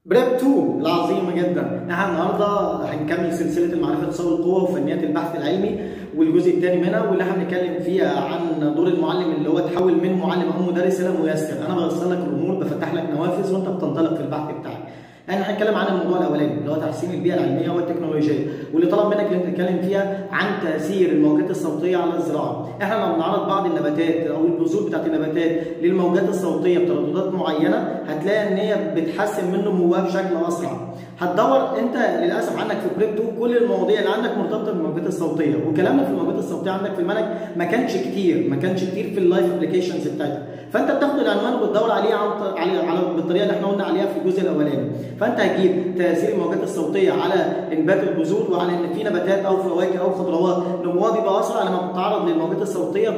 بريب 2 العظيمه جدا احنا النهارده هنكمل سلسله المعرفه تساوي القوه وفنيات البحث العلمي والجزء الثاني منها واللي احنا بنتكلم فيها عن دور المعلم اللي هو تحول من معلم او مدرس الى ميسر انا بوصل لك الامور بفتح لك نوافذ وانت بتنطلق في البحث بتاعك احنا هنتكلم عن الموضوع الاولاني اللي هو تحسين البيئه العلميه والتكنولوجيه واللي طلب منك ان نتكلم فيها عن تاثير الموجات الصوتيه على الزراعه احنا لما بنعرض بعض النباتات او البذور بتاعت النباتات للموجات الصوتيه بترددات معينه هتلاقي ان هي بتحسن من نموها بشكل اسرع هتدور انت للاسف عندك في بريب 2 كل المواضيع اللي عندك مرتبطه بالموجات الصوتيه وكلامنا في الموجات الصوتيه عندك في المنهج ما كانش كتير ما كانش كتير في اللايف ابلكيشنز بتاعتك فانت بتاخد العنوان وبتدور عليه عن على على بالطريقه اللي احنا قلنا عليها في الجزء الاولاني فانت هتجيب تاثير الموجات الصوتيه على انبات البذور وعلى ان في نباتات او فواكه او خضروات نموها بيبقى اسرع لما بتتعرض للموجات الصوتيه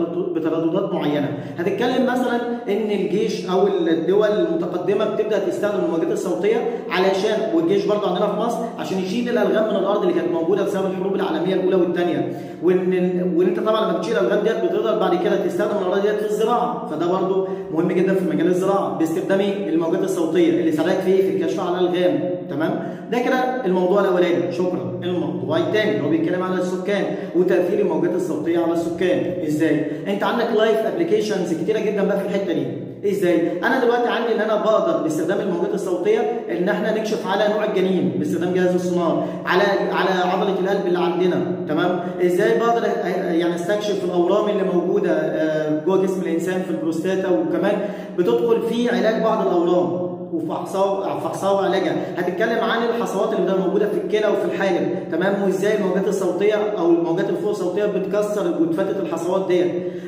بترددات معينه هتتكلم مثلا ان الجيش او الدول المتقدمه بتبدا تستخدم الموجات الصوتيه علشان والجيش برضه عندنا في مصر عشان يشيل الالغام من الارض اللي كانت موجوده بسبب الحروب العالميه الاولى والثانيه وان وان انت طبعا لما بتشيل الالغام ديت بتقدر بعد كده تستخدم الاراضي ديت في الزراعه فده برضه مهم جدا في مجال الزراعه باستخدام الموجات الصوتيه اللي ساعدك فيه في الكشف على الالغام تمام ده كده الموضوع الاولاني شكرا الموضوع الثاني هو بيتكلم على السكان وتاثير الموجات الصوتيه على السكان ازاي انت عندك لايف ابلكيشنز كتيره جدا بقى في الحته دي ازاي انا دلوقتي عندي ان انا بقدر باستخدام الموجات الصوتيه ان احنا نكشف على نوع الجنين باستخدام جهاز السونار على على عضله القلب اللي عندنا تمام ازاي بقدر يعني استكشف الاورام اللي موجوده جوه جسم الانسان في البروستاتا وكمان بتدخل في علاج بعض الاورام وفحصها فحصها وعلاجها هتتكلم عن الحصوات اللي بتبقى موجوده في الكلى وفي الحالب تمام وازاي الموجات الصوتيه او الموجات الفوق الصوتيه بتكسر وتفتت الحصوات ديت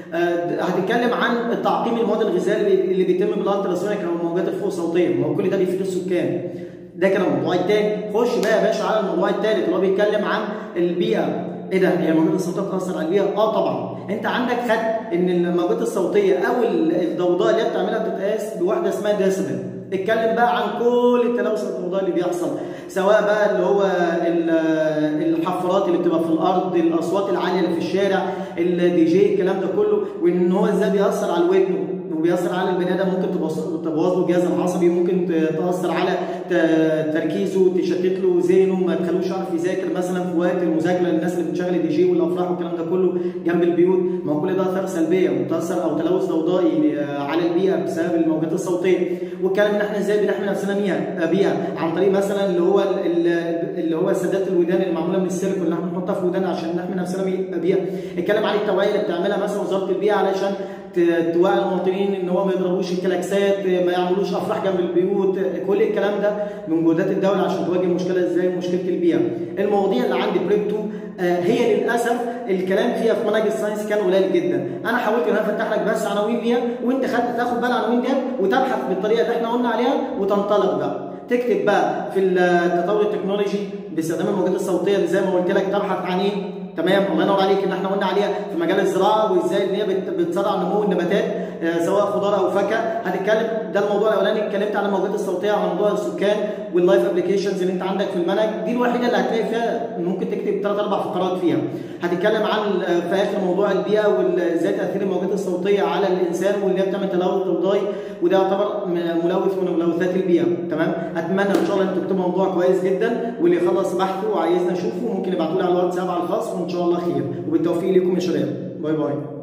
آه هتتكلم عن التعقيم المواد الغذائيه اللي بيتم بالالتراسونيك او الموجات الفوق الصوتيه ما هو كل ده بيفيد السكان ده كده الموضوع الثاني خش بقى يا باشا على الموضوع الثالث اللي هو بيتكلم عن البيئه ايه ده هي الموجات الصوتيه بتاثر على البيئه؟ اه طبعا انت عندك خد ان الموجات الصوتيه او الضوضاء اللي هي بتعملها بتتقاس بوحده اسمها ديسبل اتكلم بقى عن كل التلوث الضوضاء اللي بيحصل سواء بقى اللي هو الحفرات اللي بتبقى في الارض الاصوات العاليه اللي في الشارع الدي جي الكلام ده كله وان هو ازاي بيأثر على الودن وبيأثر على البني ادم ممكن تبوظ له الجهاز العصبي ممكن تأثر على تركيزه تشتت له ذهنه ما تخلوش يعرف يذاكر مثلا في وقت المذاكره للناس اللي بتشغل الدي جي والافراح والكلام ده كله جنب البيوت ما هو كل ده اثار سلبيه وبتاثر او تلوث ضوضائي على البيئه بسبب الموجات الصوتيه وكان ان احنا ازاي بنحمي نفسنا بيها عن طريق مثلا اللي هو اللي هو سدات الودان اللي معموله من السيليكون اللي احنا بنحطها في ودان عشان نحمي نفسنا بيها اتكلم عن التوعيه اللي بتعملها مثلا وزاره البيئه علشان توعي المواطنين ان هو ما يضربوش الكلاكسات ما يعملوش افراح جنب البيوت كل الكلام ده من مجهودات الدوله عشان تواجه مشكله ازاي مشكله البيئه المواضيع اللي عندي بريب 2 هي للاسف الكلام فيها في منهج الساينس كان قليل جدا انا حاولت ان انا افتح لك بس عناوين ليها وانت خدت تاخد بقى العناوين ديت وتبحث بالطريقه اللي احنا قلنا عليها وتنطلق بقى تكتب بقى في التطور التكنولوجي باستخدام الموجات الصوتيه اللي زي ما قلت لك تبحث عن ايه تمام الله ينور عليك ان احنا قلنا عليها في مجال الزراعه وازاي ان هي بتسرع نمو النباتات سواء خضار او فاكهه هتتكلم ده الموضوع الاولاني اتكلمت عن الموجات الصوتيه على موضوع السكان واللايف ابلكيشنز اللي انت عندك في المنهج دي الوحيده اللي هتلاقي فيها ممكن تكتب ثلاث اربع فقرات فيها هتتكلم عن في اخر موضوع البيئه وازاي تاثير الموجات الصوتيه على الانسان واللي هي بتعمل تلوث ضوضائي وده يعتبر ملوث من ملوثات البيئه تمام اتمنى ان شاء الله انتوا تكتبوا موضوع كويس جدا واللي يخلص بحثه وعايزنا نشوفه ممكن يبعتوا لي على الواتساب على الخاص وان شاء الله خير وبالتوفيق لكم يا شباب باي باي